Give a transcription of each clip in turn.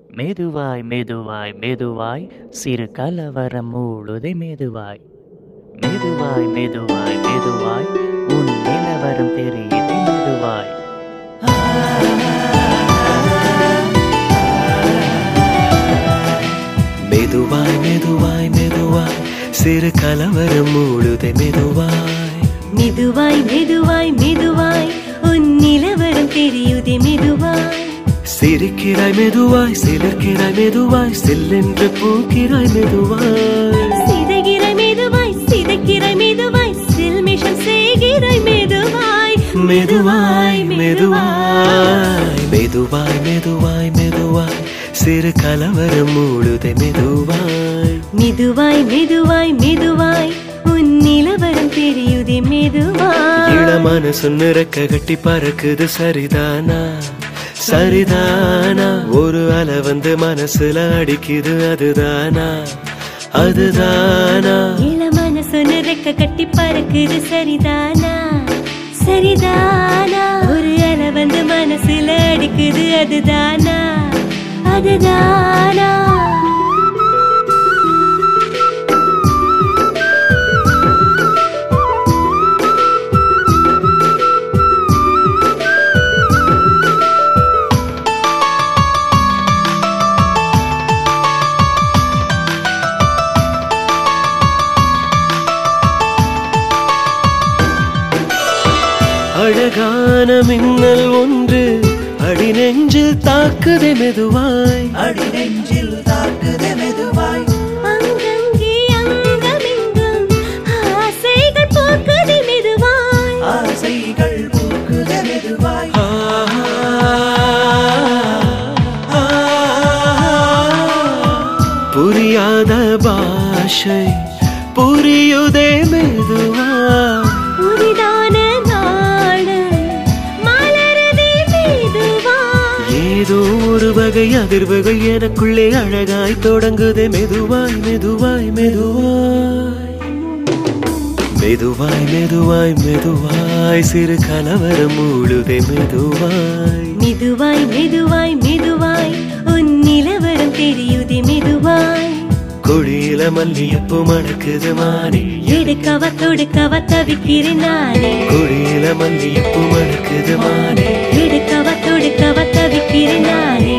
மெதுவாய் மெதுவாய் மெதுவாய் சிறு கலவரம் மூழுதை மெதுவாய் மெதுவாய் மெதுவாய் மெதுவாய் உன் நிலவரம் தெரியுது மெதுவாய் மெதுவாய் மெதுவாய் மெதுவாய் சிறு கலவரம் மூழுதை மெதுவாய் மெதுவாய் மெதுவாய் மெதுவாய் உன் நிலவரம் தெரியுதே மெதுவாய் சிரிக்கிறாய் மெதுவாய் சிலிர்க்கிறாய் மெதுவாய் செல்லென்று பூக்கிறாய் மெதுவாய் சிதைகிறாய் மெதுவாய் சிதைக்கிறாய் மெதுவாய் சில்மிஷம் செய்கிறாய் மெதுவாய் மெதுவாய் மெதுவாய் மெதுவாய் மெதுவாய் மெதுவாய் சிறு கலவரம் மூழுதை மெதுவாய் மெதுவாய் மெதுவாய் மெதுவாய் உன் நிலவரம் தெரியுதே மெதுவாய் இளமான சொன்னிறக்க கட்டி பறக்குது சரிதானா சரிதானா ஒரு அலை வந்து மனசுல அடிக்குது அதுதானா அதுதானா இளமான சொன்ன ரெக்க கட்டி பறக்குது சரிதானா சரிதானா ஒரு அலை வந்து மனசுல அடிக்குது அதுதானா அதுதானா அழகான மின்னல் ஒன்று அடி நெஞ்சில் தாக்குதே மெதுவாய் அடி நெஞ்சில் தாக்குதே மெதுவாய் அங்கங்கே அங்கமெங்கும் ஆசைகள் போக்குது மெதுவாய் ஆசைகள் பூக்குதே மெதுவாய் ஆ, ஆ, புரியாத பாஷை புரியுதே மெதுவாய் புதிதான நாடு மலருதே மெதுவாய் ஏதோ ஒரு வகை அதிர்வுகள் எனக்குள்ளே அழகாய் தொடங்குதே மெதுவாய் மெதுவாய் மெதுவாய் மெதுவாய் மெதுவாய் மெதுவாய் சிறு கலவரம் மூழுதே மெதுவாய் மெதுவாய் மெதுவாய் மெதுவாய் உன் நிலவரம் தெரியுதே மெதுவாய் கொடியில மல்லியப்பூ மணக்குது மானே எடுக்கவ தொடுக்கவ தவிக்கிறேன் நானே கொடியில மல்லியப்பூ மணக்குது மானே எடுக்கவ தொடுக்கவ தவிக்கிறேன் நானே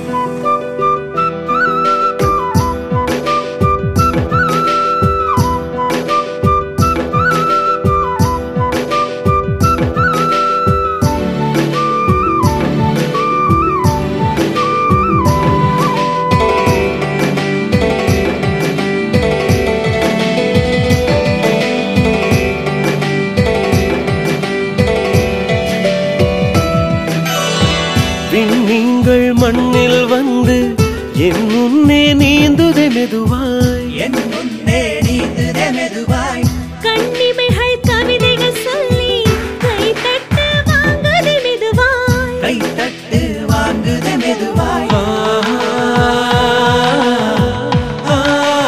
விண்மீன்கள் மண்ணில் வந்து என் முன்னே நீந்துதே மெதுவாய் என் முன்னே நீந்துதே மெதுவாய் கண்ணிமைகள் கவிதைகள் சொல்லி கை தட்டு வாங்குது மெதுவாய் கை தட்டு வாங்குதே மெதுவாய் ஆ, ஆ,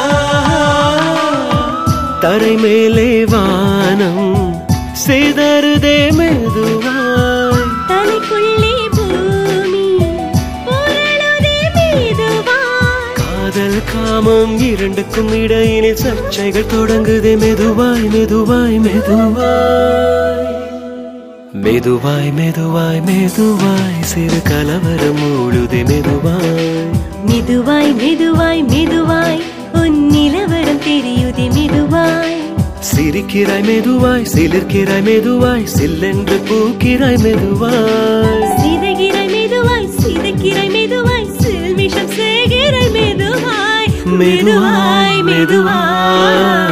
தரை மேலே வானம் சிதறுதே மெதுவாய் தலைக்குள்ளே பூமி புரளுதே மெதுவாய் காதல் காமம் இரண்டுக்கும் இடையினில் சர்ச்சைகள் தொடங்குதே மெதுவாய் மெதுவாய் மெதுவாய் மெதுவாய் மெதுவாய் மெதுவாய் சிறு கலவரம் மூழுதே மெதுவாய் மெதுவாய் மெதுவாய் மெதுவாய் உன் நிலவரம் தெரியுதே மெதுவாய் சிரிக்கிறாய் மெதுவாய் சிலிர்க்கிறாய் மெதுவாய் சில்லென்று பூக்கிறாய் மெதுவாய் சிதைகிறாய் மெதுவாய் சிதைக்கிறாய் மெதுவாய் சில்மிஷம் செய்கிறாய் மெதுவாய் மெதுவாய் மெதுவாய்